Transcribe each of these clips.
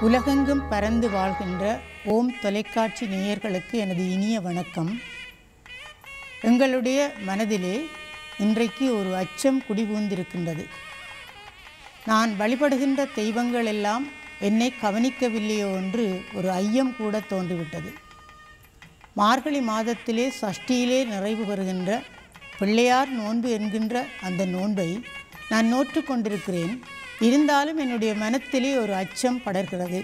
உலகெங்கும் பறந்து வாழ்கின்ற ஓம் தொலைக்காட்சி நேயர்களுக்கு எனது இனிய வணக்கம் எங்களுடைய மனதிலே இன்றைக்கு ஒரு அச்சம் குடிபூந்திருக்கின்றது நான் வழிபடுகின்ற தெய்வங்கள் எல்லாம் என்னை கவனிக்கவில்லையோ என்று ஒரு ஐயம் கூட தோன்றிவிட்டது மார்கழி மாதத்திலே சஷ்டியிலே நிறைவு பெறுகின்ற பிள்ளையார் நோன்பு என்கின்ற அந்த நோன்பை நான் நோற்று கொண்டிருக்கிறேன் இருந்தாலும் என்னுடைய மனத்திலே ஒரு அச்சம் படர்கிறது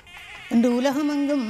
இன்று உலகமெங்கும்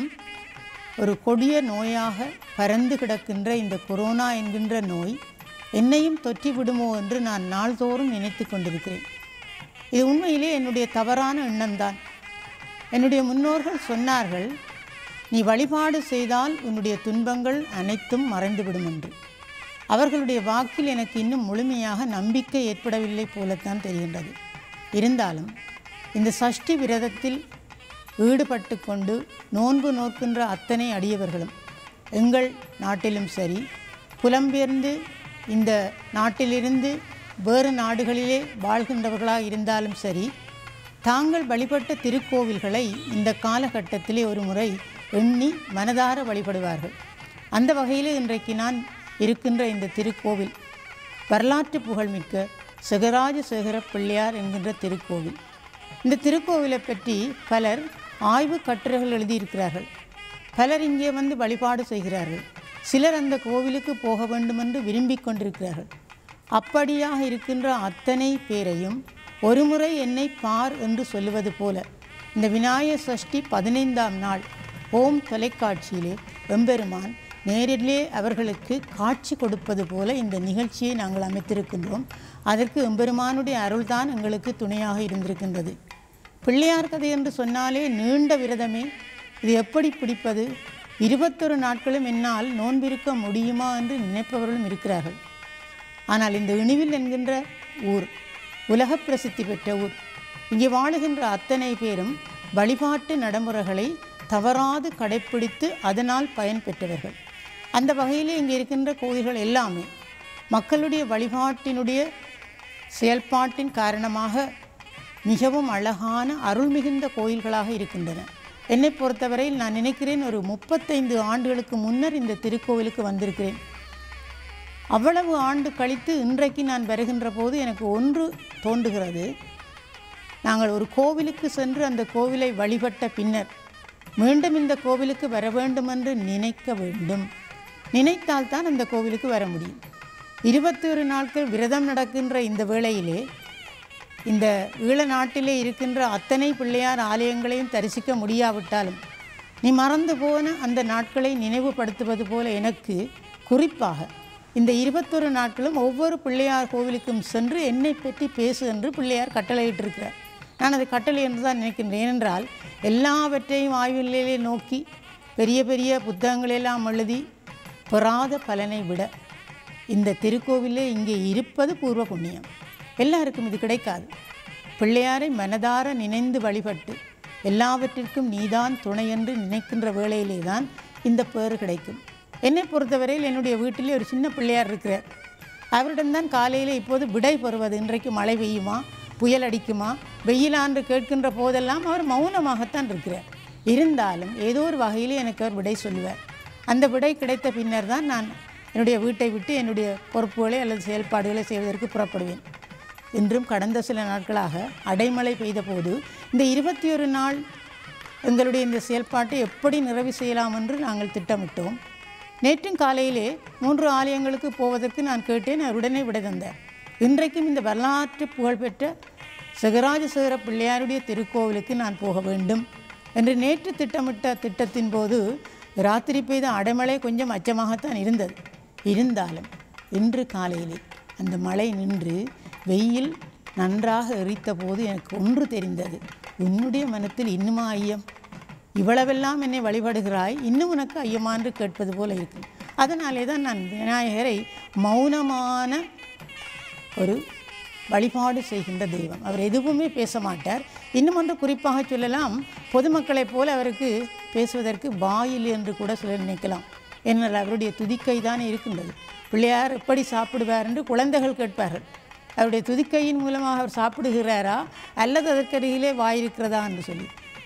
ஒரு கொடிய நோயாக பறந்து கிடக்கின்ற இந்த கொரோனா என்கின்ற நோய் என்னையும் தொற்றி விடுமோ என்று நான் நாள்தோறும் நினைத்து கொண்டிருக்கிறேன் இது உண்மையிலே என்னுடைய தவறான எண்ணம்தான் என்னுடைய முன்னோர்கள் சொன்னார்கள் நீ வழிபாடு செய்தால் உன்னுடைய துன்பங்கள் அனைத்தும் மறைந்துவிடும் என்று அவர்களுடைய வாக்கில் எனக்கு இன்னும் முழுமையாக நம்பிக்கை ஏற்படவில்லை போலத்தான் தெரிகின்றது இருந்தாலும் இந்த சஷ்டி விரதத்தில் ஈடுபட்டு கொண்டு நோன்பு நோக்கின்ற அத்தனை அடியவர்களும் எங்கள் நாட்டிலும் சரி புலம்பெயர்ந்து இந்த நாட்டிலிருந்து வேறு நாடுகளிலே வாழ்கின்றவர்களாக இருந்தாலும் சரி தாங்கள் வழிபட்ட திருக்கோவில்களை இந்த காலகட்டத்திலே ஒரு முறை எண்ணி மனதார வழிபடுவார்கள் அந்த வகையில் இன்றைக்கு நான் இருக்கின்ற இந்த திருக்கோவில் வரலாற்று புகழ்மிக்க சிகராஜ சேகர பிள்ளையார் என்கின்ற திருக்கோவில் இந்த திருக்கோவிலை பற்றி பலர் ஆய்வு கட்டுரைகள் எழுதியிருக்கிறார்கள் பலர் இங்கே வந்து வழிபாடு செய்கிறார்கள் சிலர் அந்த கோவிலுக்கு போக வேண்டுமென்று விரும்பிக் கொண்டிருக்கிறார்கள் அப்படியாக இருக்கின்ற அத்தனை பேரையும் ஒருமுறை என்னை பார் என்று சொல்லுவது போல இந்த விநாயக சஷ்டி பதினைந்தாம் நாள் ஓம் தொலைக்காட்சியிலே எம்பெருமான் நேரிலே அவர்களுக்கு காட்சி கொடுப்பது போல இந்த நிகழ்ச்சியை நாங்கள் அமைத்திருக்கின்றோம் அதற்கு எம்பெருமானுடைய அருள்தான் எங்களுக்கு துணையாக இருந்திருக்கின்றது பிள்ளையார் கதை என்று சொன்னாலே நீண்ட விரதமே இது எப்படி பிடிப்பது இருபத்தொரு நாட்களும் என்னால் நோன்பிருக்க முடியுமா என்று நினைப்பவர்களும் இருக்கிறார்கள் ஆனால் இந்த இணிவில் என்கின்ற ஊர் உலக பிரசித்தி பெற்ற ஊர் இங்கே வாழுகின்ற அத்தனை பேரும் வழிபாட்டு நடைமுறைகளை தவறாது கடைப்பிடித்து அதனால் பயன் பெற்றவர்கள் அந்த வகையிலே இங்கே இருக்கின்ற கோயில்கள் எல்லாமே மக்களுடைய வழிபாட்டினுடைய செயல்பாட்டின் காரணமாக மிகவும் அழகான அருள் மிகுந்த கோயில்களாக இருக்கின்றன என்னை பொறுத்தவரையில் நான் நினைக்கிறேன் ஒரு முப்பத்தைந்து ஆண்டுகளுக்கு முன்னர் இந்த திருக்கோவிலுக்கு வந்திருக்கிறேன் அவ்வளவு ஆண்டு கழித்து இன்றைக்கு நான் வருகின்ற போது எனக்கு ஒன்று தோன்றுகிறது நாங்கள் ஒரு கோவிலுக்கு சென்று அந்த கோவிலை வழிபட்ட பின்னர் மீண்டும் இந்த கோவிலுக்கு வர வேண்டுமென்று நினைக்க வேண்டும் நினைத்தால்தான் அந்த கோவிலுக்கு வர முடியும் இருபத்தொரு நாட்கள் விரதம் நடக்கின்ற இந்த வேளையிலே இந்த ஈழ நாட்டிலே இருக்கின்ற அத்தனை பிள்ளையார் ஆலயங்களையும் தரிசிக்க முடியாவிட்டாலும் நீ மறந்து போன அந்த நாட்களை நினைவுபடுத்துவது போல எனக்கு குறிப்பாக இந்த இருபத்தொரு நாட்களும் ஒவ்வொரு பிள்ளையார் கோவிலுக்கும் சென்று என்னை பற்றி பேசு என்று பிள்ளையார் கட்டளையிட்டிருக்கிறார் நான் அது கட்டளை என்று தான் நினைக்கின்றேன் ஏனென்றால் எல்லாவற்றையும் ஆய்வு நிலையிலே நோக்கி பெரிய பெரிய புத்தகங்களெல்லாம் எழுதி பெறாத பலனை விட இந்த திருக்கோவிலே இங்கே இருப்பது பூர்வ புண்ணியம் எல்லாருக்கும் இது கிடைக்காது பிள்ளையாரை மனதார நினைந்து வழிபட்டு எல்லாவற்றிற்கும் நீதான் துணை என்று நினைக்கின்ற வேளையிலே தான் இந்த பேறு கிடைக்கும் என்னை பொறுத்தவரையில் என்னுடைய வீட்டிலே ஒரு சின்ன பிள்ளையார் இருக்கிறார் அவரிடம்தான் காலையில் இப்போது விடை பெறுவது இன்றைக்கு மழை பெய்யுமா புயல் அடிக்குமா வெயிலான்று கேட்கின்ற போதெல்லாம் அவர் மௌனமாகத்தான் இருக்கிறார் இருந்தாலும் ஏதோ ஒரு வகையிலே எனக்கு அவர் விடை சொல்லுவார் அந்த விடை கிடைத்த பின்னர் தான் நான் என்னுடைய வீட்டை விட்டு என்னுடைய பொறுப்புகளை அல்லது செயல்பாடுகளை செய்வதற்கு புறப்படுவேன் இன்றும் கடந்த சில நாட்களாக அடைமழை பெய்த போது இந்த இருபத்தி ஒரு நாள் எங்களுடைய இந்த செயல்பாட்டை எப்படி நிறைவு செய்யலாம் என்று நாங்கள் திட்டமிட்டோம் நேற்றும் காலையிலே மூன்று ஆலயங்களுக்கு போவதற்கு நான் கேட்டேன் அவர் உடனே விடை தந்தார் இன்றைக்கும் இந்த வரலாற்று புகழ்பெற்ற சிகராஜ சேகர பிள்ளையாருடைய திருக்கோவிலுக்கு நான் போக வேண்டும் என்று நேற்று திட்டமிட்ட திட்டத்தின் போது ராத்திரி பெய்த அடைமழை கொஞ்சம் அச்சமாகத்தான் இருந்தது இருந்தாலும் இன்று காலையிலே அந்த மழை நின்று வெயில் நன்றாக எரித்த போது எனக்கு ஒன்று தெரிந்தது உன்னுடைய மனத்தில் இன்னுமா ஐயம் இவ்வளவெல்லாம் என்னை வழிபடுகிறாய் இன்னும் உனக்கு ஐயமா என்று கேட்பது போல இருக்கு அதனாலே தான் நான் விநாயகரை மௌனமான ஒரு வழிபாடு செய்கின்ற தெய்வம் அவர் எதுவுமே பேச மாட்டார் இன்னும் ஒன்று குறிப்பாக சொல்லலாம் பொதுமக்களைப் போல அவருக்கு பேசுவதற்கு வாயில் என்று கூட சிலர் நினைக்கலாம் ஏனால் அவருடைய துதிக்கை தான் இருக்கின்றது பிள்ளையார் எப்படி சாப்பிடுவார் என்று குழந்தைகள் கேட்பார்கள் அவருடைய துதிக்கையின் மூலமாக அவர் சாப்பிடுகிறாரா அல்லது அதற்கருகிலே வாய் இருக்கிறதா என்று சொல்லி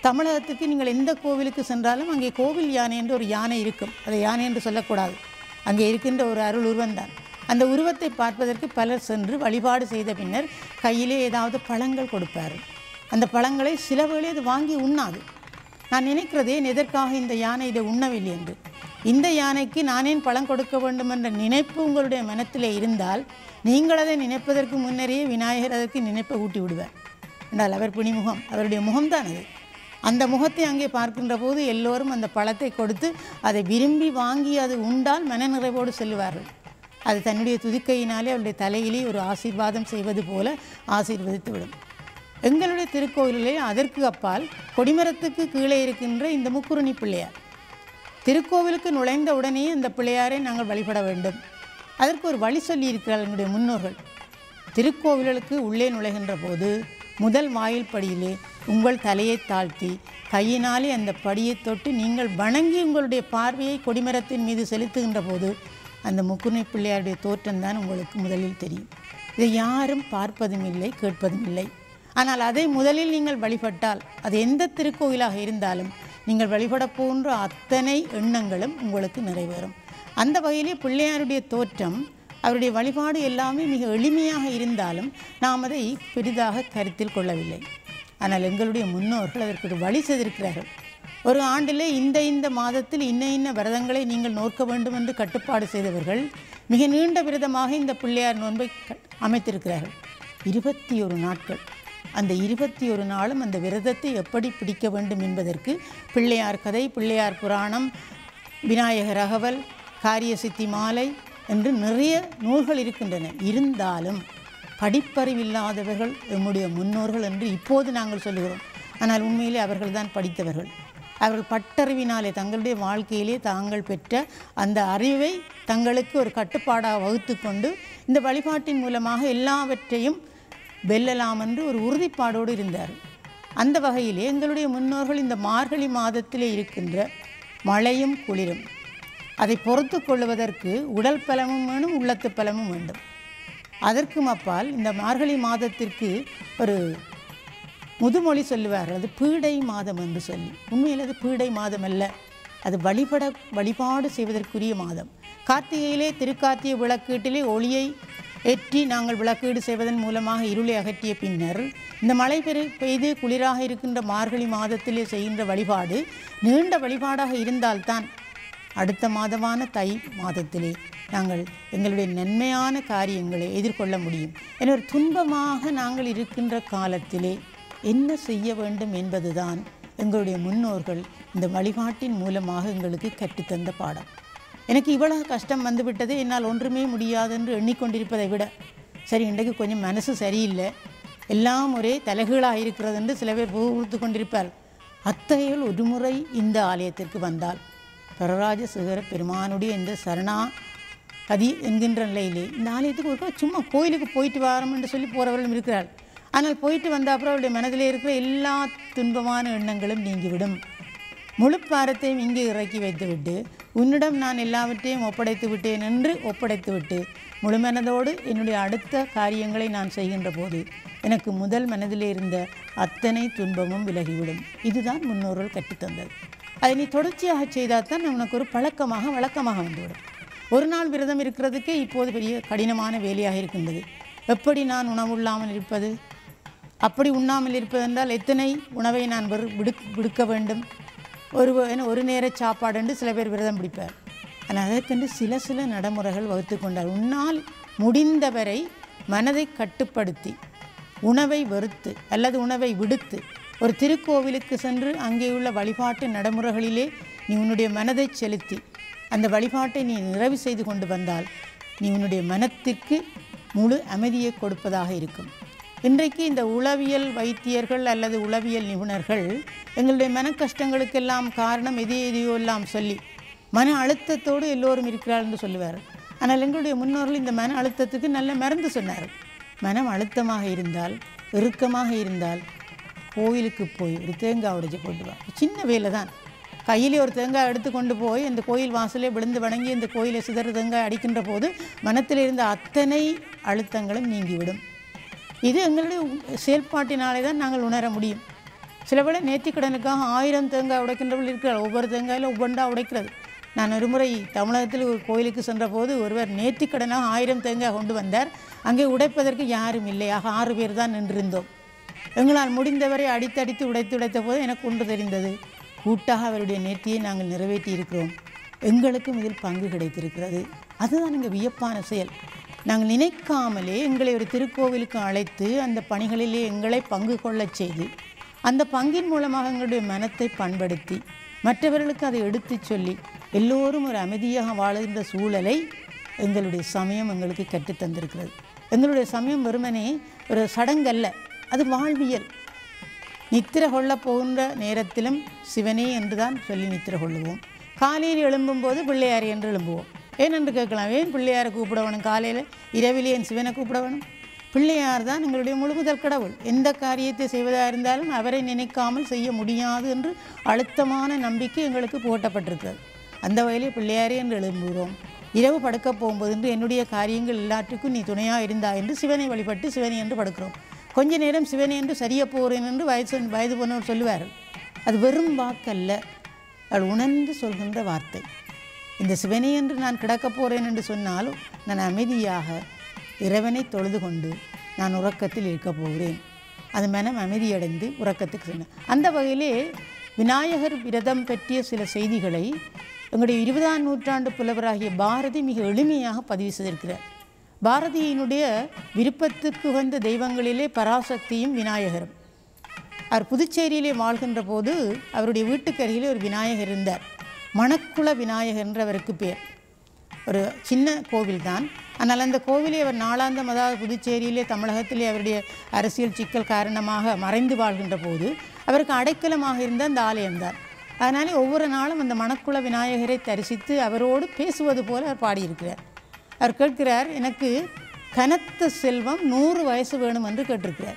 தமிழகத்துக்கு நீங்கள் எந்த கோவிலுக்கு சென்றாலும் அங்கே கோவில் யானை என்று ஒரு யானை இருக்கும் அதை யானை என்று சொல்லக்கூடாது அங்கே இருக்கின்ற ஒரு அருள் உருவம்தான் அந்த உருவத்தை பார்ப்பதற்கு பலர் சென்று வழிபாடு செய்த பின்னர் கையிலே ஏதாவது பழங்கள் கொடுப்பார்கள் அந்த பழங்களை சில வேளை அது வாங்கி உண்ணாது நான் நினைக்கிறதே எதற்காக இந்த யானை இதை உண்ணவில்லை என்று இந்த யானைக்கு நானேன் பழம் கொடுக்க வேண்டும் என்ற நினைப்பு உங்களுடைய மனத்திலே இருந்தால் நீங்கள் அதை நினைப்பதற்கு முன்னரே விநாயகர் அதற்கு நினைப்பை ஊட்டி விடுவார் என்றால் அவர் பிணிமுகம் அவருடைய முகம்தான் அது அந்த முகத்தை அங்கே பார்க்கின்ற போது எல்லோரும் அந்த பழத்தை கொடுத்து அதை விரும்பி வாங்கி அது உண்டால் மனநிறைவோடு செல்வார்கள் அது தன்னுடைய துதிக்கையினாலே அவருடைய தலையிலே ஒரு ஆசீர்வாதம் செய்வது போல ஆசீர்வதித்து விடும் எங்களுடைய திருக்கோயிலிலே அதற்கு அப்பால் கொடிமரத்துக்கு கீழே இருக்கின்ற இந்த முக்குருணி பிள்ளையார் திருக்கோவிலுக்கு நுழைந்த உடனே அந்த பிள்ளையாரை நாங்கள் வழிபட வேண்டும் அதற்கு ஒரு வழி சொல்லி இருக்கிறார்கள் எங்களுடைய முன்னோர்கள் திருக்கோவில்களுக்கு உள்ளே நுழைகின்ற போது முதல் வாயில் படியிலே உங்கள் தலையை தாழ்த்தி கையினாலே அந்த படியை தொட்டு நீங்கள் வணங்கி உங்களுடைய பார்வையை கொடிமரத்தின் மீது செலுத்துகின்ற போது அந்த முக்குனை பிள்ளையாருடைய தோற்றம்தான் உங்களுக்கு முதலில் தெரியும் இதை யாரும் பார்ப்பதும் இல்லை கேட்பதும் இல்லை ஆனால் அதை முதலில் நீங்கள் வழிபட்டால் அது எந்த திருக்கோயிலாக இருந்தாலும் நீங்கள் வழிபடப் போன்ற அத்தனை எண்ணங்களும் உங்களுக்கு நிறைவேறும் அந்த வகையிலே பிள்ளையாருடைய தோற்றம் அவருடைய வழிபாடு எல்லாமே மிக எளிமையாக இருந்தாலும் நாம் அதை பெரிதாக கருத்தில் கொள்ளவில்லை ஆனால் எங்களுடைய முன்னோர்கள் அதற்கு ஒரு வழி செய்திருக்கிறார்கள் ஒரு ஆண்டிலே இந்த இந்த மாதத்தில் இன்ன இன்ன விரதங்களை நீங்கள் நோக்க வேண்டும் என்று கட்டுப்பாடு செய்தவர்கள் மிக நீண்ட விரதமாக இந்த பிள்ளையார் நோன்பை க- அமைத்திருக்கிறார்கள் இருபத்தி ஒரு நாட்கள் அந்த இருபத்தி ஒரு நாளும் அந்த விரதத்தை எப்படி பிடிக்க வேண்டும் என்பதற்கு பிள்ளையார் கதை பிள்ளையார் புராணம் விநாயகர் அகவல் காரிய சித்தி மாலை என்று நிறைய நூல்கள் இருக்கின்றன இருந்தாலும் படிப்பறிவில்லாதவர்கள் எம்முடைய முன்னோர்கள் என்று இப்போது நாங்கள் சொல்லுகிறோம் ஆனால் உண்மையிலே அவர்கள்தான் படித்தவர்கள் அவர்கள் பட்டறிவினாலே தங்களுடைய வாழ்க்கையிலே தாங்கள் பெற்ற அந்த அறிவை தங்களுக்கு ஒரு கட்டுப்பாடாக வகுத்து கொண்டு இந்த வழிபாட்டின் மூலமாக எல்லாவற்றையும் வெல்லலாம் என்று ஒரு உறுதிப்பாடோடு இருந்தார் அந்த வகையிலே எங்களுடைய முன்னோர்கள் இந்த மார்கழி மாதத்திலே இருக்கின்ற மழையும் குளிரும் அதை பொறுத்து கொள்வதற்கு உடல் பலமும் வேணும் உள்ளத்து பலமும் வேண்டும் அதற்கும் அப்பால் இந்த மார்கழி மாதத்திற்கு ஒரு முதுமொழி சொல்லுவார்கள் அது பீடை மாதம் என்று சொல்லி உண்மையில் அது பீடை மாதம் அல்ல அது வழிபட வழிபாடு செய்வதற்குரிய மாதம் கார்த்திகையிலே திருக்கார்த்திகை விளக்கீட்டிலே ஒளியை ஏற்றி நாங்கள் விளக்கீடு செய்வதன் மூலமாக இருளை அகற்றிய பின்னர் இந்த மழை பெரு பெய்து குளிராக இருக்கின்ற மார்கழி மாதத்திலே செய்கின்ற வழிபாடு நீண்ட வழிபாடாக இருந்தால்தான் அடுத்த மாதமான தை மாதத்திலே நாங்கள் எங்களுடைய நன்மையான காரியங்களை எதிர்கொள்ள முடியும் என ஒரு துன்பமாக நாங்கள் இருக்கின்ற காலத்திலே என்ன செய்ய வேண்டும் என்பதுதான் எங்களுடைய முன்னோர்கள் இந்த வழிபாட்டின் மூலமாக எங்களுக்கு கற்றுத்தந்த பாடம் எனக்கு இவ்வளவு கஷ்டம் வந்துவிட்டது என்னால் ஒன்றுமே முடியாது என்று எண்ணிக்கொண்டிருப்பதை விட சரி இன்றைக்கு கொஞ்சம் மனசு சரியில்லை எல்லாம் ஒரே தலைகீழாக இருக்கிறது என்று சில பேர் பூர்த்து கொண்டிருப்பார் அத்தகையவள் ஒரு முறை இந்த ஆலயத்திற்கு வந்தால் பரராஜ சிகர பெருமானுடைய இந்த சரணா கதி என்கின்ற நிலையிலே இந்த ஆலயத்துக்கு ஒருக்கா சும்மா கோயிலுக்கு போயிட்டு வரோம் என்று சொல்லி போகிறவர்களும் இருக்கிறாள் ஆனால் போயிட்டு வந்த அப்புறம் அவருடைய மனதிலே இருக்கிற எல்லா துன்பமான எண்ணங்களும் நீங்கிவிடும் முழு பாரத்தையும் இங்கே இறக்கி வைத்துவிட்டு உன்னிடம் நான் எல்லாவற்றையும் ஒப்படைத்து விட்டேன் என்று ஒப்படைத்து விட்டு முழு மனதோடு என்னுடைய அடுத்த காரியங்களை நான் செய்கின்ற போது எனக்கு முதல் மனதிலே இருந்த அத்தனை துன்பமும் விலகிவிடும் இதுதான் முன்னோர்கள் கற்றுத்தந்தது அதை நீ தொடர்ச்சியாக செய்தால் தான் உனக்கு ஒரு பழக்கமாக வழக்கமாக வந்துவிடும் ஒரு நாள் விரதம் இருக்கிறதுக்கே இப்போது பெரிய கடினமான வேலையாக இருக்கின்றது எப்படி நான் உணவுள்ளாமல் இருப்பது அப்படி உண்ணாமல் இருப்பதென்றால் எத்தனை உணவை நான் வெறு விடுக் விடுக்க வேண்டும் ஒரு என்ன ஒரு நேர சாப்பாடு என்று சில பேர் விரதம் பிடிப்பார் ஆனால் அதற்கென்று சில சில நடைமுறைகள் வகுத்து கொண்டார் உன்னால் முடிந்தவரை மனதை கட்டுப்படுத்தி உணவை வெறுத்து அல்லது உணவை விடுத்து ஒரு திருக்கோவிலுக்கு சென்று அங்கேயுள்ள வழிபாட்டு நடைமுறைகளிலே நீ உன்னுடைய மனதை செலுத்தி அந்த வழிபாட்டை நீ நிறைவு செய்து கொண்டு வந்தால் நீ உன்னுடைய மனத்திற்கு முழு அமைதியை கொடுப்பதாக இருக்கும் இன்றைக்கு இந்த உளவியல் வைத்தியர்கள் அல்லது உளவியல் நிபுணர்கள் எங்களுடைய மன கஷ்டங்களுக்கெல்லாம் காரணம் எது எதையோ எல்லாம் சொல்லி மன அழுத்தத்தோடு எல்லோரும் இருக்கிறார்கள் என்று சொல்லுவார் ஆனால் எங்களுடைய முன்னோர்கள் இந்த மன அழுத்தத்துக்கு நல்ல மருந்து சொன்னார் மனம் அழுத்தமாக இருந்தால் இறுக்கமாக இருந்தால் கோயிலுக்கு போய் ஒரு தேங்காய் உடைச்சி கொண்டு வா சின்ன வேலை தான் கையிலே ஒரு தேங்காய் எடுத்து கொண்டு போய் அந்த கோயில் வாசலே விழுந்து வணங்கி அந்த கோயிலை சிதறு தேங்காய் அடிக்கின்ற போது மனத்தில் இருந்த அத்தனை அழுத்தங்களும் நீங்கிவிடும் இது எங்களுடைய செயல்பாட்டினாலே தான் நாங்கள் உணர முடியும் சில வேளை நேர்த்திக்கடனுக்காக ஆயிரம் தேங்காய் உடைக்கின்றவர்கள் இருக்கிறார் ஒவ்வொரு தேங்காயிலும் ஒவ்வொன்றா உடைக்கிறது நான் ஒரு முறை தமிழகத்தில் ஒரு கோயிலுக்கு சென்றபோது ஒருவர் நேர்த்திக்கடனாக ஆயிரம் தேங்காய் கொண்டு வந்தார் அங்கே உடைப்பதற்கு யாரும் இல்லை ஆக ஆறு பேர் தான் நின்றிருந்தோம் எங்களால் முடிந்தவரை அடித்தடித்து உடைத்து உடைத்த போது எனக்கு ஒன்று தெரிந்தது கூட்டாக அவருடைய நேர்த்தியை நாங்கள் நிறைவேற்றி இருக்கிறோம் எங்களுக்கும் இதில் பங்கு கிடைத்திருக்கிறது அதுதான் இங்கே வியப்பான செயல் நாங்கள் நினைக்காமலே எங்களை ஒரு திருக்கோவிலுக்கு அழைத்து அந்த பணிகளிலே எங்களை பங்கு கொள்ளச் செய்து அந்த பங்கின் மூலமாக எங்களுடைய மனத்தை பண்படுத்தி மற்றவர்களுக்கு அதை எடுத்துச் சொல்லி எல்லோரும் ஒரு அமைதியாக வாழுகின்ற சூழலை எங்களுடைய சமயம் எங்களுக்கு கற்றுத் தந்திருக்கிறது எங்களுடைய சமயம் வெறுமனே ஒரு சடங்கல்ல அது வாழ்வியல் நித்திர கொள்ளப் போகின்ற நேரத்திலும் சிவனே என்று தான் சொல்லி நித்திர கொள்ளுவோம் காலையில் எழும்பும்போது பிள்ளையார் என்று எழும்புவோம் ஏன் என்று கேட்கலாம் ஏன் பிள்ளையாரை கூப்பிட வேணும் காலையில் இரவிலே என் சிவனை கூப்பிட வேணும் பிள்ளையார் தான் எங்களுடைய முழுமுதல் கடவுள் எந்த காரியத்தை செய்வதாக இருந்தாலும் அவரை நினைக்காமல் செய்ய முடியாது என்று அழுத்தமான நம்பிக்கை எங்களுக்கு போட்டப்பட்டிருக்கிறது அந்த வகையிலே பிள்ளையாரே என்று எழும்புகிறோம் இரவு படுக்க போகும்போது என்று என்னுடைய காரியங்கள் எல்லாற்றுக்கும் நீ துணையாக இருந்தா என்று சிவனை வழிபட்டு சிவனை என்று படுக்கிறோம் கொஞ்ச நேரம் சிவனை என்று சரிய போகிறேன் என்று வயசு வயது போனவர் சொல்லுவார்கள் அது வெறும் வாக்கல்ல அவள் உணர்ந்து சொல்கின்ற வார்த்தை இந்த சிவனே என்று நான் கிடக்கப் போகிறேன் என்று சொன்னாலும் நான் அமைதியாக இறைவனை தொழுது கொண்டு நான் உறக்கத்தில் இருக்கப் போகிறேன் அது மனம் அமைதியடைந்து உறக்கத்துக்கு சென்றேன் அந்த வகையிலே விநாயகர் விரதம் பற்றிய சில செய்திகளை எங்களுடைய இருபதாம் நூற்றாண்டு புலவராகிய பாரதி மிக எளிமையாக பதிவு செய்திருக்கிறார் பாரதியினுடைய விருப்பத்துக்கு உகந்த தெய்வங்களிலே பராசக்தியும் விநாயகரும் அவர் புதுச்சேரியிலே வாழ்கின்ற போது அவருடைய வீட்டுக்கருகிலே ஒரு விநாயகர் இருந்தார் மணக்குள விநாயகர் என்று அவருக்கு பேர் ஒரு சின்ன கோவில் தான் ஆனால் அந்த கோவிலை அவர் நாளாந்தம் அதாவது புதுச்சேரியிலே தமிழகத்திலே அவருடைய அரசியல் சிக்கல் காரணமாக மறைந்து வாழ்கின்ற போது அவருக்கு அடைக்கலமாக இருந்த அந்த ஆலயம்தான் அதனாலே ஒவ்வொரு நாளும் அந்த மணக்குள விநாயகரை தரிசித்து அவரோடு பேசுவது போல அவர் பாடியிருக்கிறார் அவர் கேட்கிறார் எனக்கு கனத்த செல்வம் நூறு வயசு வேணும் என்று கேட்டிருக்கிறார்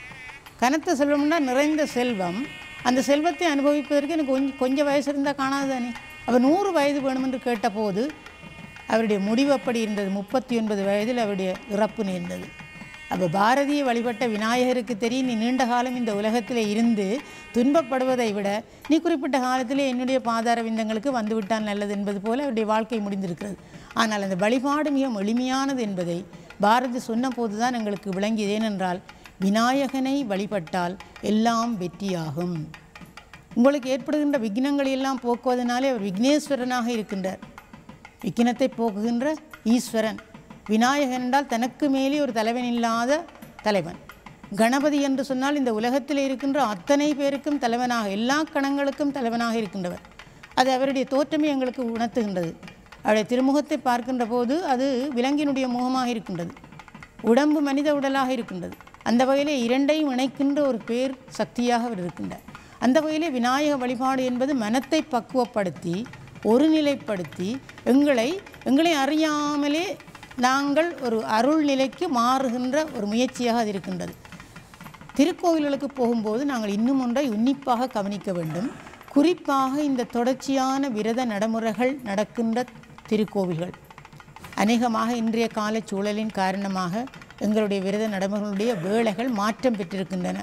கனத்த செல்வம்னா நிறைந்த செல்வம் அந்த செல்வத்தை அனுபவிப்பதற்கு எனக்கு கொஞ்சம் கொஞ்சம் வயசு இருந்தால் காணாது தானே அவர் நூறு வயது வேணும் என்று கேட்டபோது அவருடைய முடிவு அப்படி இருந்தது முப்பத்தி ஒன்பது வயதில் அவருடைய இறப்பு நேர்ந்தது அப்போ பாரதியை வழிபட்ட விநாயகருக்கு தெரியும் நீ நீண்ட காலம் இந்த உலகத்தில் இருந்து துன்பப்படுவதை விட நீ குறிப்பிட்ட காலத்திலே என்னுடைய பாதார விந்தங்களுக்கு வந்துவிட்டால் நல்லது என்பது போல அவருடைய வாழ்க்கை முடிந்திருக்கிறது ஆனால் அந்த வழிபாடு மிக எளிமையானது என்பதை பாரதி சொன்னபோது தான் எங்களுக்கு விளங்கியது ஏனென்றால் விநாயகனை வழிபட்டால் எல்லாம் வெற்றியாகும் உங்களுக்கு ஏற்படுகின்ற விக்னங்களை எல்லாம் போக்குவதனாலே அவர் விக்னேஸ்வரனாக இருக்கின்றார் விக்கினத்தை போக்குகின்ற ஈஸ்வரன் விநாயகன் என்றால் தனக்கு மேலே ஒரு தலைவன் இல்லாத தலைவன் கணபதி என்று சொன்னால் இந்த உலகத்தில் இருக்கின்ற அத்தனை பேருக்கும் தலைவனாக எல்லா கணங்களுக்கும் தலைவனாக இருக்கின்றவர் அது அவருடைய தோற்றமே எங்களுக்கு உணர்த்துகின்றது அவருடைய திருமுகத்தை பார்க்கின்ற போது அது விலங்கினுடைய முகமாக இருக்கின்றது உடம்பு மனித உடலாக இருக்கின்றது அந்த வகையிலே இரண்டையும் இணைக்கின்ற ஒரு பேர் சக்தியாக அவர் இருக்கின்றார் அந்த வகையிலே விநாயக வழிபாடு என்பது மனத்தை பக்குவப்படுத்தி ஒருநிலைப்படுத்தி எங்களை எங்களை அறியாமலே நாங்கள் ஒரு அருள் நிலைக்கு மாறுகின்ற ஒரு முயற்சியாக அது இருக்கின்றது திருக்கோவில்களுக்கு போகும்போது நாங்கள் இன்னும் ஒன்றை உன்னிப்பாக கவனிக்க வேண்டும் குறிப்பாக இந்த தொடர்ச்சியான விரத நடைமுறைகள் நடக்கின்ற திருக்கோவில்கள் அநேகமாக இன்றைய கால சூழலின் காரணமாக எங்களுடைய விரத நடைமுறைகளுடைய வேளைகள் மாற்றம் பெற்றிருக்கின்றன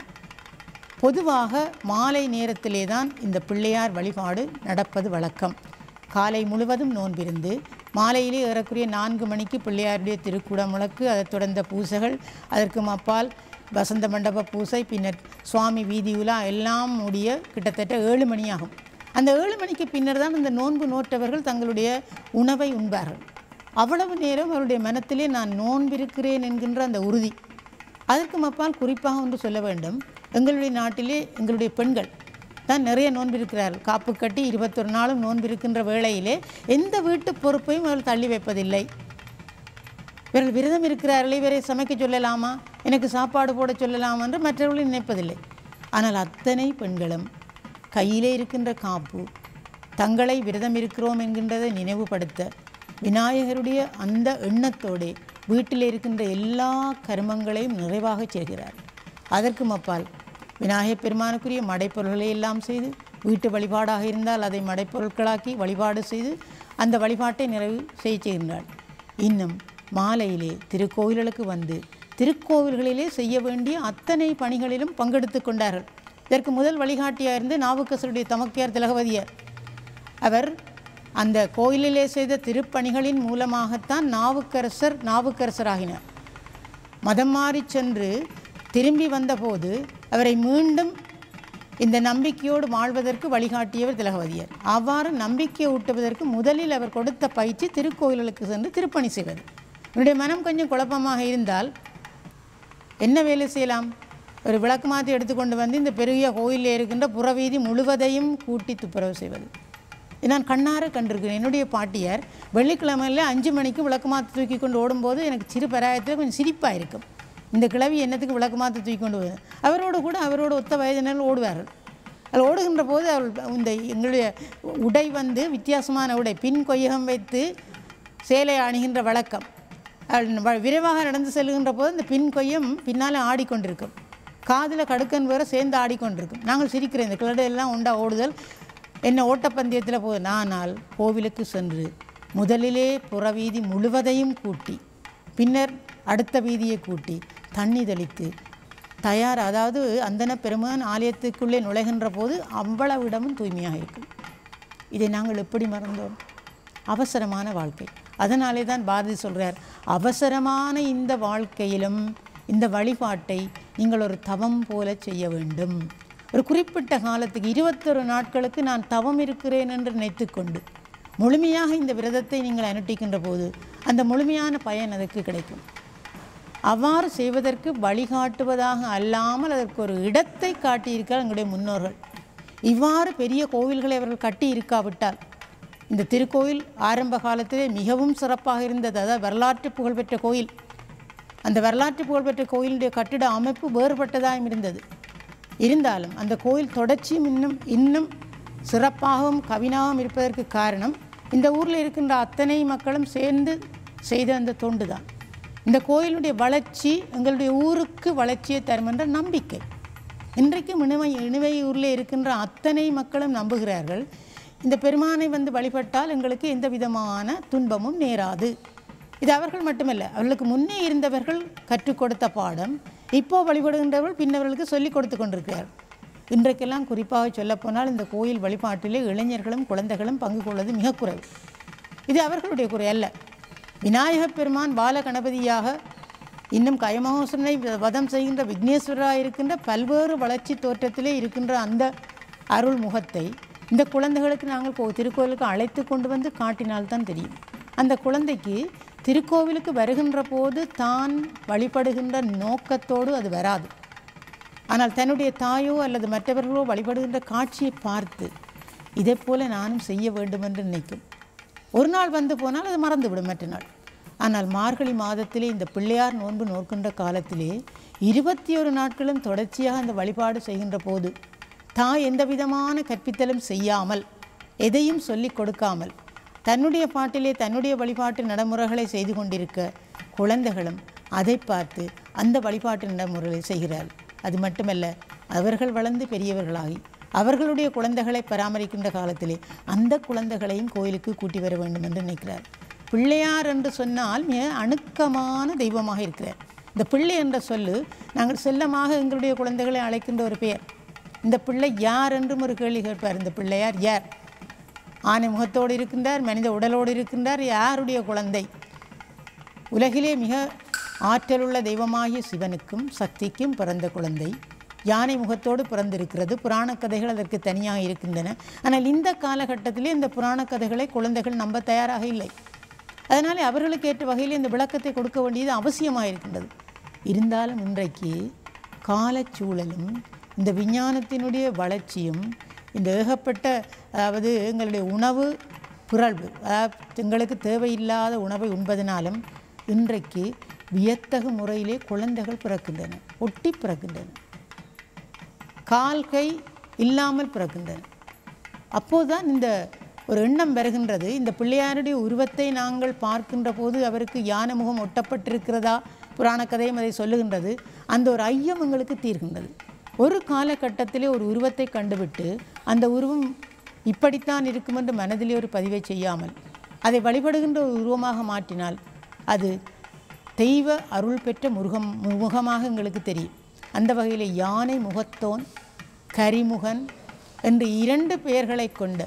பொதுவாக மாலை நேரத்திலே தான் இந்த பிள்ளையார் வழிபாடு நடப்பது வழக்கம் காலை முழுவதும் நோன்பிருந்து மாலையிலே ஏறக்குறைய நான்கு மணிக்கு பிள்ளையாருடைய திருக்குடமுழக்கு அதைத் தொடர்ந்த பூசைகள் அதற்கு அப்பால் வசந்த மண்டப பூசை பின்னர் சுவாமி வீதி உலா எல்லாம் முடிய கிட்டத்தட்ட ஏழு மணி ஆகும் அந்த ஏழு மணிக்கு பின்னர் தான் அந்த நோன்பு நோற்றவர்கள் தங்களுடைய உணவை உண்பார்கள் அவ்வளவு நேரம் அவருடைய மனத்திலே நான் நோன்பிருக்கிறேன் என்கின்ற அந்த உறுதி அதற்கு அப்பால் குறிப்பாக ஒன்று சொல்ல வேண்டும் எங்களுடைய நாட்டிலே எங்களுடைய பெண்கள் தான் நிறைய நோன்பிருக்கிறார்கள் காப்பு கட்டி இருபத்தொரு நாளும் நோன்பிருக்கின்ற வேளையிலே எந்த வீட்டு பொறுப்பையும் அவர்கள் தள்ளி வைப்பதில்லை இவர்கள் விரதம் இருக்கிறார்களே இவரை சமைக்க சொல்லலாமா எனக்கு சாப்பாடு போட சொல்லலாமா என்று மற்றவர்கள் நினைப்பதில்லை ஆனால் அத்தனை பெண்களும் கையிலே இருக்கின்ற காப்பு தங்களை விரதம் இருக்கிறோம் என்கின்றதை நினைவுபடுத்த விநாயகருடைய அந்த எண்ணத்தோடே வீட்டில் இருக்கின்ற எல்லா கருமங்களையும் நிறைவாக செய்கிறார் அதற்கும் அப்பால் விநாயகப் பெருமானுக்குரிய மடைப்பொருள்களை எல்லாம் செய்து வீட்டு வழிபாடாக இருந்தால் அதை மடைப்பொருட்களாக்கி வழிபாடு செய்து அந்த வழிபாட்டை நிறைவு செய்ய செய்கின்றாள் இன்னும் மாலையிலே திருக்கோவில்களுக்கு வந்து திருக்கோவில்களிலே செய்ய வேண்டிய அத்தனை பணிகளிலும் பங்கெடுத்து கொண்டார்கள் இதற்கு முதல் வழிகாட்டியாக இருந்து நாவுக்கரசருடைய தமக்கையார் திலகவதியார் அவர் அந்த கோயிலிலே செய்த திருப்பணிகளின் மூலமாகத்தான் நாவுக்கரசர் நாவுக்கரசராகினார் மதம் மாறி சென்று திரும்பி வந்தபோது அவரை மீண்டும் இந்த நம்பிக்கையோடு வாழ்வதற்கு வழிகாட்டியவர் திலகவதியர் அவ்வாறு நம்பிக்கையை ஊட்டுவதற்கு முதலில் அவர் கொடுத்த பயிற்சி திருக்கோயில்களுக்கு சென்று திருப்பணி செய்வது என்னுடைய மனம் கொஞ்சம் குழப்பமாக இருந்தால் என்ன வேலை செய்யலாம் ஒரு விளக்கு மாற்றி எடுத்துக்கொண்டு வந்து இந்த பெரிய கோயிலில் இருக்கின்ற புறவீதி முழுவதையும் கூட்டி துப்புரவு செய்வது இது நான் கண்ணார கண்டிருக்கிறேன் என்னுடைய பாட்டியார் வெள்ளிக்கிழமையில் அஞ்சு மணிக்கு விளக்கு மாற்றி தூக்கி கொண்டு ஓடும்போது எனக்கு சிறு பராயத்தில் கொஞ்சம் சிரிப்பாக இருக்கும் இந்த கிழவி என்னத்துக்கு விளக்கு மாற்றி தூக்கி கொண்டு வருது அவரோடு கூட அவரோட ஒத்த வயதினர் ஓடுவார்கள் அதில் ஓடுகின்ற போது அவள் இந்த எங்களுடைய உடை வந்து வித்தியாசமான உடை பின் கொய்யகம் வைத்து சேலை அணிகின்ற வழக்கம் அவள் வ- விரைவாக நடந்து செல்கின்ற போது இந்த பின் கொய்யம் பின்னால் ஆடிக்கொண்டிருக்கும் காதில் கடுக்கன் வேற சேர்ந்து ஆடிக்கொண்டிருக்கும் நாங்கள் சிரிக்கிறோம் இந்த கிளடு எல்லாம் உண்டா ஓடுதல் என்ன ஓட்டப்பந்தயத்தில் போய் நானால் கோவிலுக்கு சென்று முதலிலே புறவீதி முழுவதையும் கூட்டி பின்னர் அடுத்த வீதியை கூட்டி தண்ணி தெளித்து தயார் அதாவது அந்தன பெருமான் ஆலயத்துக்குள்ளே நுழைகின்ற போது அவ்வளவு இடமும் தூய்மையாக இருக்கும் இதை நாங்கள் எப்படி மறந்தோம் அவசரமான வாழ்க்கை அதனாலே தான் பாரதி சொல்கிறார் அவசரமான இந்த வாழ்க்கையிலும் இந்த வழிபாட்டை நீங்கள் ஒரு தவம் போல செய்ய வேண்டும் ஒரு குறிப்பிட்ட காலத்துக்கு இருபத்தொரு நாட்களுக்கு நான் தவம் இருக்கிறேன் என்று நினைத்துக்கொண்டு முழுமையாக இந்த விரதத்தை நீங்கள் அனுஷ்டிக்கின்ற போது அந்த முழுமையான பயன் அதற்கு கிடைக்கும் அவ்வாறு செய்வதற்கு வழிகாட்டுவதாக அல்லாமல் அதற்கு ஒரு இடத்தை காட்டியிருக்கிறார் எங்களுடைய முன்னோர்கள் இவ்வாறு பெரிய கோவில்களை அவர்கள் கட்டி இருக்காவிட்டால் இந்த திருக்கோயில் ஆரம்ப காலத்திலே மிகவும் சிறப்பாக இருந்தது அதாவது வரலாற்று புகழ்பெற்ற கோயில் அந்த வரலாற்று புகழ்பெற்ற கோயிலுடைய கட்டிட அமைப்பு வேறுபட்டதாயும் இருந்தது இருந்தாலும் அந்த கோயில் தொடர்ச்சியும் இன்னும் இன்னும் சிறப்பாகவும் கவினாகவும் இருப்பதற்கு காரணம் இந்த ஊரில் இருக்கின்ற அத்தனை மக்களும் சேர்ந்து செய்த அந்த தொண்டு தான் இந்த கோயிலுடைய வளர்ச்சி எங்களுடைய ஊருக்கு வளர்ச்சியை தரும் என்ற நம்பிக்கை இன்றைக்கும் இணுவை இணுவையூரில் இருக்கின்ற அத்தனை மக்களும் நம்புகிறார்கள் இந்த பெருமானை வந்து வழிபட்டால் எங்களுக்கு எந்த விதமான துன்பமும் நேராது இது அவர்கள் மட்டுமல்ல அவர்களுக்கு முன்னே இருந்தவர்கள் கற்றுக் கொடுத்த பாடம் இப்போ வழிபடுகின்றவர்கள் பின்னவர்களுக்கு சொல்லிக் கொடுத்து கொண்டிருக்கிறார் இன்றைக்கெல்லாம் குறிப்பாக சொல்லப்போனால் இந்த கோயில் வழிபாட்டிலே இளைஞர்களும் குழந்தைகளும் பங்கு கொள்வது மிக குறைவு இது அவர்களுடைய குறை அல்ல விநாயகப் பெருமான் பால கணபதியாக இன்னும் கயமகோசனை வதம் செய்கின்ற விக்னேஸ்வரராக இருக்கின்ற பல்வேறு வளர்ச்சி தோற்றத்திலே இருக்கின்ற அந்த அருள் முகத்தை இந்த குழந்தைகளுக்கு நாங்கள் கோ திருக்கோயிலுக்கு அழைத்து கொண்டு வந்து காட்டினால்தான் தெரியும் அந்த குழந்தைக்கு திருக்கோவிலுக்கு வருகின்ற போது தான் வழிபடுகின்ற நோக்கத்தோடு அது வராது ஆனால் தன்னுடைய தாயோ அல்லது மற்றவர்களோ வழிபடுகின்ற காட்சியை பார்த்து இதை போல நானும் செய்ய வேண்டும் என்று நினைக்கும் ஒரு நாள் வந்து போனால் அது மறந்துவிடும் மற்ற நாள் ஆனால் மார்கழி மாதத்திலே இந்த பிள்ளையார் நோன்பு நோக்கின்ற காலத்திலே இருபத்தி ஒரு நாட்களும் தொடர்ச்சியாக அந்த வழிபாடு செய்கின்ற போது தாய் எந்த விதமான கற்பித்தலும் செய்யாமல் எதையும் சொல்லிக் கொடுக்காமல் தன்னுடைய பாட்டிலே தன்னுடைய வழிபாட்டு நடைமுறைகளை செய்து கொண்டிருக்க குழந்தைகளும் அதை பார்த்து அந்த வழிபாட்டு நடைமுறைகளை செய்கிறார்கள் அது மட்டுமல்ல அவர்கள் வளர்ந்து பெரியவர்களாகி அவர்களுடைய குழந்தைகளை பராமரிக்கின்ற காலத்திலே அந்த குழந்தைகளையும் கோயிலுக்கு கூட்டி வர வேண்டும் என்று நினைக்கிறார் பிள்ளையார் என்று சொன்னால் மிக அணுக்கமான தெய்வமாக இருக்கிறார் இந்த பிள்ளை என்ற சொல்லு நாங்கள் செல்லமாக எங்களுடைய குழந்தைகளை அழைக்கின்ற ஒரு பெயர் இந்த பிள்ளை யார் என்றும் ஒரு கேள்வி கேட்பார் இந்த பிள்ளையார் யார் ஆனை முகத்தோடு இருக்கின்றார் மனித உடலோடு இருக்கின்றார் யாருடைய குழந்தை உலகிலே மிக ஆற்றலுள்ள தெய்வமாகிய சிவனுக்கும் சக்திக்கும் பிறந்த குழந்தை யானை முகத்தோடு பிறந்திருக்கிறது புராணக் கதைகள் அதற்கு தனியாக இருக்கின்றன ஆனால் இந்த காலகட்டத்திலே இந்த புராணக் கதைகளை குழந்தைகள் நம்ப தயாராக இல்லை அதனாலே அவர்களுக்கு ஏற்ற வகையில் இந்த விளக்கத்தை கொடுக்க வேண்டியது அவசியமாக இருக்கின்றது இருந்தாலும் இன்றைக்கு காலச்சூழலும் இந்த விஞ்ஞானத்தினுடைய வளர்ச்சியும் இந்த ஏகப்பட்ட அதாவது எங்களுடைய உணவு பிறழ்வு அதாவது எங்களுக்கு தேவையில்லாத உணவை உண்பதனாலும் இன்றைக்கு வியத்தகு முறையிலே குழந்தைகள் பிறக்கின்றன ஒட்டி பிறக்கின்றன கால் கை இல்லாமல் பிறக்கின்றன அப்போதுதான் இந்த ஒரு எண்ணம் வருகின்றது இந்த பிள்ளையாருடைய உருவத்தை நாங்கள் பார்க்கின்ற போது அவருக்கு யானை முகம் ஒட்டப்பட்டிருக்கிறதா புராண கதையும் அதை சொல்லுகின்றது அந்த ஒரு ஐயம் எங்களுக்கு தீர்கின்றது ஒரு காலகட்டத்திலே ஒரு உருவத்தை கண்டுவிட்டு அந்த உருவம் இப்படித்தான் இருக்கும் என்று மனதிலே ஒரு பதிவை செய்யாமல் அதை வழிபடுகின்ற ஒரு உருவமாக மாற்றினால் அது தெய்வ அருள் பெற்ற முருகம் முகமாக எங்களுக்கு தெரியும் அந்த வகையில் யானை முகத்தோன் கரிமுகன் என்று இரண்டு பெயர்களை கொண்ட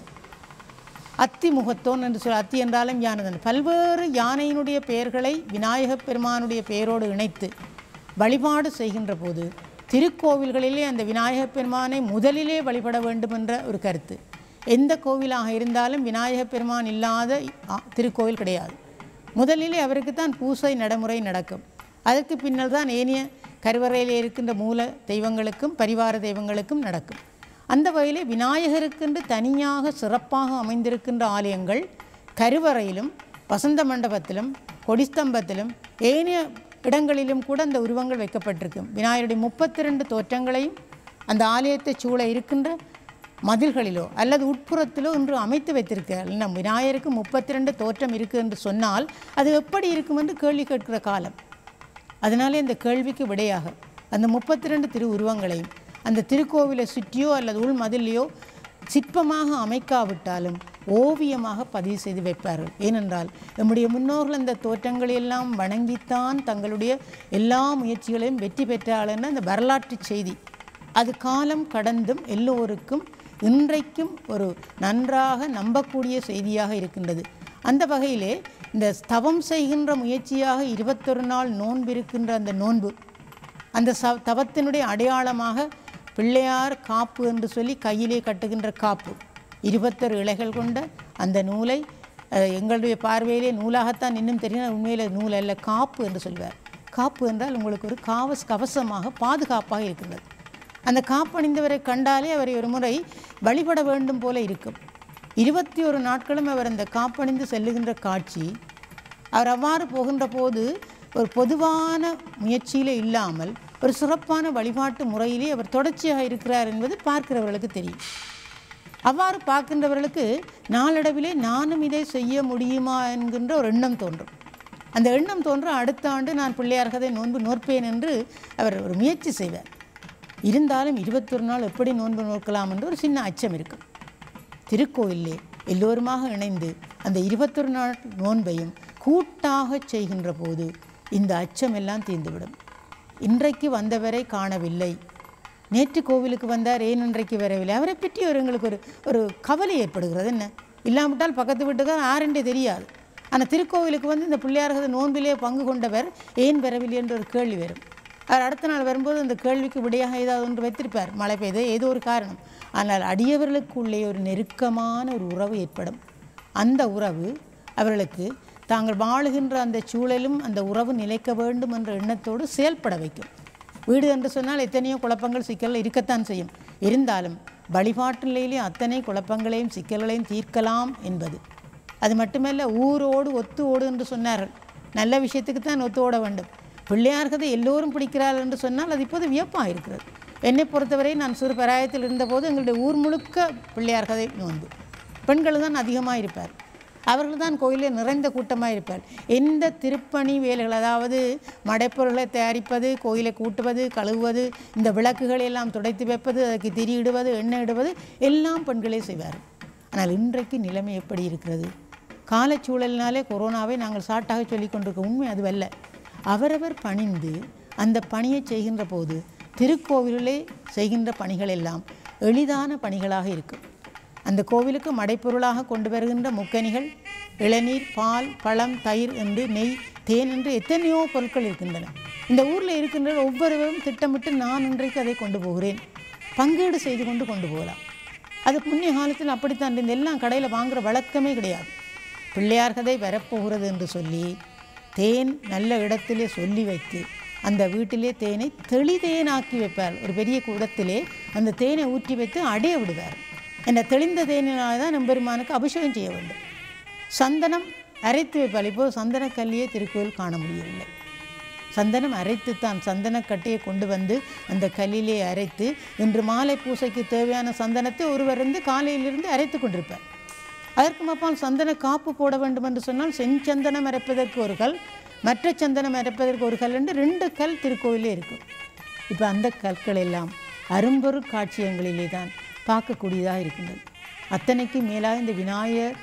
அத்தி முகத்தோன் என்று சொல் அத்தி என்றாலும் யானதன் பல்வேறு யானையினுடைய பெயர்களை விநாயகப் பெருமானுடைய பெயரோடு இணைத்து வழிபாடு செய்கின்ற போது திருக்கோவில்களிலே அந்த விநாயகப் பெருமானை முதலிலே வழிபட வேண்டும் என்ற ஒரு கருத்து எந்த கோவிலாக இருந்தாலும் விநாயகப் பெருமான் இல்லாத ஆ, திருக்கோவில் கிடையாது முதலிலே அவருக்கு தான் பூசை நடைமுறை நடக்கும் அதற்கு பின்னால் தான் ஏனைய கருவறையில் இருக்கின்ற மூல தெய்வங்களுக்கும் பரிவார தெய்வங்களுக்கும் நடக்கும் அந்த வகையிலே விநாயகருக்கென்று தனியாக சிறப்பாக அமைந்திருக்கின்ற ஆலயங்கள் கருவறையிலும் வசந்த மண்டபத்திலும் கொடிஸ்தம்பத்திலும் ஏனைய இடங்களிலும் கூட அந்த உருவங்கள் வைக்கப்பட்டிருக்கும் விநாயகருடைய முப்பத்தி ரெண்டு தோற்றங்களையும் அந்த ஆலயத்தை சூழ இருக்கின்ற மதில்களிலோ அல்லது உட்புறத்திலோ இன்று அமைத்து வைத்திருக்கிறார்கள் நம் விநாயகருக்கு முப்பத்தி ரெண்டு தோற்றம் இருக்குது என்று சொன்னால் அது எப்படி இருக்கும் என்று கேள்வி கேட்கிற காலம் அதனாலே அந்த கேள்விக்கு விடையாக அந்த முப்பத்தி ரெண்டு திரு உருவங்களையும் அந்த திருக்கோவிலை சுற்றியோ அல்லது உள் மதிலையோ சிற்பமாக அமைக்காவிட்டாலும் ஓவியமாக பதிவு செய்து வைப்பார்கள் ஏனென்றால் நம்முடைய முன்னோர்கள் அந்த தோற்றங்களை எல்லாம் வணங்கித்தான் தங்களுடைய எல்லா முயற்சிகளையும் வெற்றி பெற்றார்கள் அந்த வரலாற்று செய்தி அது காலம் கடந்தும் எல்லோருக்கும் இன்றைக்கும் ஒரு நன்றாக நம்பக்கூடிய செய்தியாக இருக்கின்றது அந்த வகையிலே இந்த ஸ்தவம் செய்கின்ற முயற்சியாக இருபத்தொரு நாள் நோன்பு இருக்கின்ற அந்த நோன்பு அந்த ச தவத்தினுடைய அடையாளமாக பிள்ளையார் காப்பு என்று சொல்லி கையிலே கட்டுகின்ற காப்பு இருபத்தொரு இலைகள் கொண்ட அந்த நூலை அஹ், எங்களுடைய பார்வையிலே நூலாகத்தான் இன்னும் தெரியும் உண்மையில் நூல் அல்ல காப்பு என்று சொல்வார் காப்பு என்றால் உங்களுக்கு ஒரு காவஸ் கவசமாக பாதுகாப்பாக இருக்கின்றது அந்த காப்பணிந்தவரை கண்டாலே அவரை ஒரு முறை வழிபட வேண்டும் போல இருக்கும் இருபத்தி ஒரு நாட்களும் அவர் அந்த காப்பணிந்து செல்லுகின்ற காட்சி அவர் அவ்வாறு போகின்ற போது ஒரு பொதுவான முயற்சியில் இல்லாமல் ஒரு சிறப்பான வழிபாட்டு முறையிலே அவர் தொடர்ச்சியாக இருக்கிறார் என்பது பார்க்கிறவர்களுக்கு தெரியும் அவ்வாறு பார்க்கின்றவர்களுக்கு நாளடைவிலே நானும் இதை செய்ய முடியுமா என்கின்ற ஒரு எண்ணம் தோன்றும் அந்த எண்ணம் தோன்ற அடுத்த ஆண்டு நான் பிள்ளையார் கதை நோன்பு நோற்பேன் என்று அவர் ஒரு முயற்சி செய்வார் இருந்தாலும் இருபத்தொரு நாள் எப்படி நோன்பு நோக்கலாம் என்று ஒரு சின்ன அச்சம் இருக்கும் திருக்கோயிலே எல்லோருமாக இணைந்து அந்த இருபத்தொரு நாள் நோன்பையும் கூட்டாக செய்கின்ற போது இந்த அச்சம் எல்லாம் தீர்ந்துவிடும் இன்றைக்கு வந்தவரை காணவில்லை நேற்று கோவிலுக்கு வந்தார் ஏன் இன்றைக்கு வரவில்லை அவரை பற்றி ஒரு எங்களுக்கு ஒரு ஒரு கவலை ஏற்படுகிறது என்ன இல்லாவிட்டால் பக்கத்து வீட்டுக்கார் ஆரென்றே தெரியாது ஆனால் திருக்கோவிலுக்கு வந்து இந்த பிள்ளையார்கதை நோன்பிலே பங்கு கொண்டவர் ஏன் வரவில்லை என்ற ஒரு கேள்வி வரும் அவர் அடுத்த நாள் வரும்போது அந்த கேள்விக்கு விடையாக ஏதாவது ஒன்று வைத்திருப்பார் மழை பெய்து ஏதோ ஒரு காரணம் ஆனால் அடியவர்களுக்குள்ளே ஒரு நெருக்கமான ஒரு உறவு ஏற்படும் அந்த உறவு அவர்களுக்கு தாங்கள் வாழுகின்ற அந்த சூழலும் அந்த உறவு நிலைக்க வேண்டும் என்ற எண்ணத்தோடு செயல்பட வைக்கும் வீடு என்று சொன்னால் எத்தனையோ குழப்பங்கள் சிக்கல்கள் இருக்கத்தான் செய்யும் இருந்தாலும் வழிபாட்டு நிலையிலே அத்தனை குழப்பங்களையும் சிக்கல்களையும் தீர்க்கலாம் என்பது அது மட்டுமல்ல ஊரோடு ஒத்து ஓடு என்று சொன்னார்கள் நல்ல விஷயத்துக்கு தான் ஒத்து ஓட வேண்டும் பிள்ளையார் கதை எல்லோரும் பிடிக்கிறார்கள் என்று சொன்னால் அது இப்போது வியப்பாக இருக்கிறது என்னை பொறுத்தவரை நான் சிறு பராயத்தில் இருந்தபோது எங்களுடைய ஊர் முழுக்க பிள்ளையார் கதை நோன்பு பெண்கள் தான் அதிகமாக இருப்பார் அவர்கள் தான் கோயிலில் நிறைந்த கூட்டமாக இருப்பார் எந்த திருப்பணி வேலைகள் அதாவது மடைப்பொருளை தயாரிப்பது கோயிலை கூட்டுவது கழுவுவது இந்த விளக்குகளை எல்லாம் துடைத்து வைப்பது அதுக்கு திரியிடுவது எண்ணெய் இடுவது எல்லாம் பெண்களே செய்வார் ஆனால் இன்றைக்கு நிலைமை எப்படி இருக்கிறது காலச்சூழலினாலே கொரோனாவை நாங்கள் சாட்டாக சொல்லிக் கொண்டிருக்க உண்மை அதுவல்ல அவரவர் பணிந்து அந்த பணியை செய்கின்ற போது திருக்கோவிலே செய்கின்ற பணிகள் எல்லாம் எளிதான பணிகளாக இருக்கும் அந்த கோவிலுக்கு மடைப்பொருளாக கொண்டு வருகின்ற முக்கனிகள் இளநீர் பால் பழம் தயிர் என்று நெய் தேன் என்று எத்தனையோ பொருட்கள் இருக்கின்றன இந்த ஊரில் இருக்கின்ற ஒவ்வொருவரும் திட்டமிட்டு நான் இன்றைக்கு அதை கொண்டு போகிறேன் பங்கீடு செய்து கொண்டு கொண்டு போகலாம் அது முன்னைய காலத்தில் அப்படித்தான் இந்த எல்லாம் கடையில் வாங்குற வழக்கமே கிடையாது பிள்ளையார் கதை வரப்போகிறது என்று சொல்லி தேன் நல்ல இடத்திலே சொல்லி வைத்து அந்த வீட்டிலே தேனை தெளிதேனாக்கி வைப்பார் ஒரு பெரிய குடத்திலே அந்த தேனை ஊற்றி வைத்து அடைய விடுவார் அந்த தெளிந்த தேனினால் தான் நம்பெருமானுக்கு அபிஷேகம் செய்ய வேண்டும் சந்தனம் அரைத்து வைப்பார் இப்போது சந்தனக்கல்லியே திருக்கோயில் காண முடியவில்லை சந்தனம் அரைத்துத்தான் சந்தனக்கட்டையை கொண்டு வந்து அந்த கல்லிலே அரைத்து இன்று மாலை பூசைக்கு தேவையான சந்தனத்தை ஒருவர் இருந்து காலையிலிருந்து அரைத்து கொண்டிருப்பார் அதற்கு அப்பால் சந்தன காப்பு போட வேண்டும் என்று சொன்னால் செஞ்சந்தனம் அரைப்பதற்கு ஒரு கல் மற்ற சந்தனம் அரைப்பதற்கு ஒரு கல் என்று ரெண்டு கல் திருக்கோயிலே இருக்கும் இப்போ அந்த கற்கள் எல்லாம் அரும்பொரு காட்சியங்களிலே தான் பார்க்கக்கூடியதாக இருக்கின்றது அத்தனைக்கு மேலாக இந்த விநாயகர்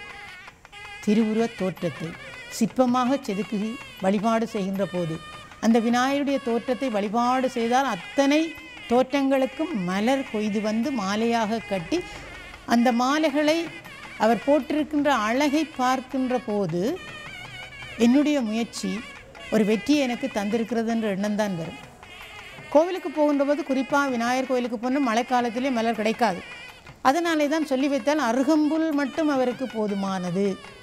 திருவுருவத் தோற்றத்தை சிற்பமாக செதுக்கி வழிபாடு செய்கின்ற போது அந்த விநாயகருடைய தோற்றத்தை வழிபாடு செய்தால் அத்தனை தோற்றங்களுக்கும் மலர் கொய்து வந்து மாலையாக கட்டி அந்த மாலைகளை அவர் போட்டிருக்கின்ற அழகை பார்க்கின்ற போது என்னுடைய முயற்சி ஒரு வெற்றியை எனக்கு தந்திருக்கிறது என்ற எண்ணம் தான் வரும் கோவிலுக்கு போகின்ற போது குறிப்பாக விநாயகர் கோவிலுக்கு போனால் மழைக்காலத்திலே மலர் கிடைக்காது அதனாலே தான் சொல்லி வைத்தால் அருகம்புல் மட்டும் அவருக்கு போதுமானது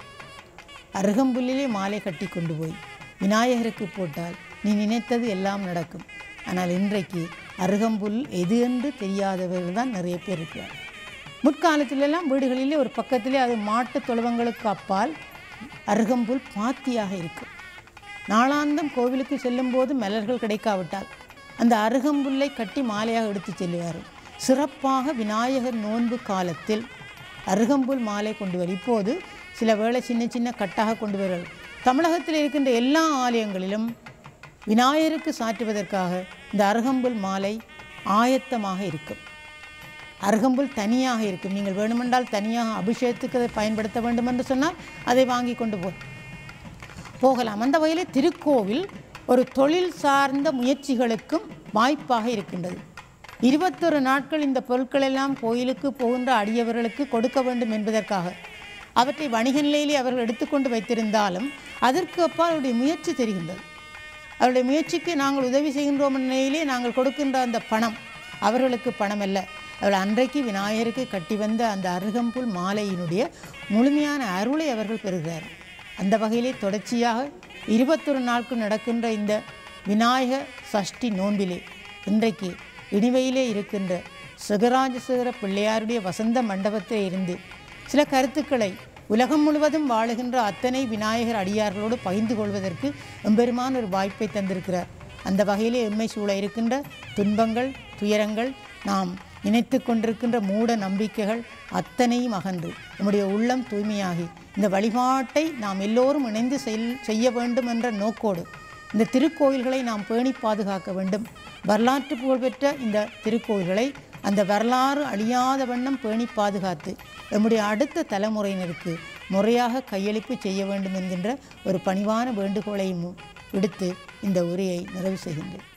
அருகம்புல்லிலே மாலை கட்டி கொண்டு போய் விநாயகருக்கு போட்டால் நீ நினைத்தது எல்லாம் நடக்கும் ஆனால் இன்றைக்கு அருகம்புல் எது என்று தெரியாதவர்கள் தான் நிறைய பேர் இருக்கிறார் முற்காலத்திலெல்லாம் வீடுகளிலே ஒரு பக்கத்திலே அது மாட்டு தொழுவங்களுக்கு அப்பால் அருகம்புல் பாத்தியாக இருக்கும் நாளாந்தம் கோவிலுக்கு செல்லும்போது மலர்கள் கிடைக்காவிட்டால் அந்த அருகம்புல்லை கட்டி மாலையாக எடுத்து செல்லுவார்கள் சிறப்பாக விநாயகர் நோன்பு காலத்தில் அருகம்புல் மாலை கொண்டு வர இப்போது சில வேளை சின்ன சின்ன கட்டாக கொண்டு வருவார்கள் தமிழகத்தில் இருக்கின்ற எல்லா ஆலயங்களிலும் விநாயகருக்கு சாற்றுவதற்காக இந்த அருகம்புல் மாலை ஆயத்தமாக இருக்கும் அருகம்புல் தனியாக இருக்கும் நீங்கள் வேணுமென்றால் தனியாக அபிஷேகத்துக்கு அதை பயன்படுத்த வேண்டும் என்று சொன்னால் அதை வாங்கி கொண்டு போ போகலாம் அந்த வகையில் திருக்கோவில் ஒரு தொழில் சார்ந்த முயற்சிகளுக்கும் வாய்ப்பாக இருக்கின்றது இருபத்தொரு நாட்கள் இந்த பொருட்கள் எல்லாம் கோயிலுக்கு போகின்ற அடியவர்களுக்கு கொடுக்க வேண்டும் என்பதற்காக அவற்றை வணிக நிலையிலே அவர்கள் எடுத்துக்கொண்டு வைத்திருந்தாலும் அதற்கு அப்பால் அவருடைய முயற்சி தெரிகின்றது அவருடைய முயற்சிக்கு நாங்கள் உதவி செய்கின்றோம் என்ற நிலையிலே நாங்கள் கொடுக்கின்ற அந்த பணம் அவர்களுக்கு பணம் அல்ல அவள் அன்றைக்கு விநாயகருக்கு கட்டி வந்த அந்த அருகம்புல் மாலையினுடைய முழுமையான அருளை அவர்கள் பெறுகிறார் அந்த வகையிலே தொடர்ச்சியாக இருபத்தொரு நாட்கள் நடக்கின்ற இந்த விநாயக சஷ்டி நோன்பிலே இன்றைக்கு இனிவையிலே இருக்கின்ற சுகராஜசேகர பிள்ளையாருடைய வசந்த மண்டபத்தில் இருந்து சில கருத்துக்களை உலகம் முழுவதும் வாழுகின்ற அத்தனை விநாயகர் அடியார்களோடு பகிர்ந்து கொள்வதற்கு எம்பெருமான் ஒரு வாய்ப்பை தந்திருக்கிறார் அந்த வகையிலே எம்மை சூழ இருக்கின்ற துன்பங்கள் துயரங்கள் நாம் நினைத்து கொண்டிருக்கின்ற மூட நம்பிக்கைகள் அத்தனையும் அகன்று நம்முடைய உள்ளம் தூய்மையாகி இந்த வழிபாட்டை நாம் எல்லோரும் இணைந்து செல் செய்ய வேண்டும் என்ற நோக்கோடு இந்த திருக்கோயில்களை நாம் பேணி பாதுகாக்க வேண்டும் வரலாற்று புகழ்பெற்ற இந்த திருக்கோயில்களை அந்த வரலாறு அழியாத வண்ணம் பேணி பாதுகாத்து நம்முடைய அடுத்த தலைமுறையினருக்கு முறையாக கையளிப்பு செய்ய வேண்டும் என்கின்ற ஒரு பணிவான வேண்டுகோளை மு- விடுத்து இந்த உரையை நிறைவு செய்கின்றேன்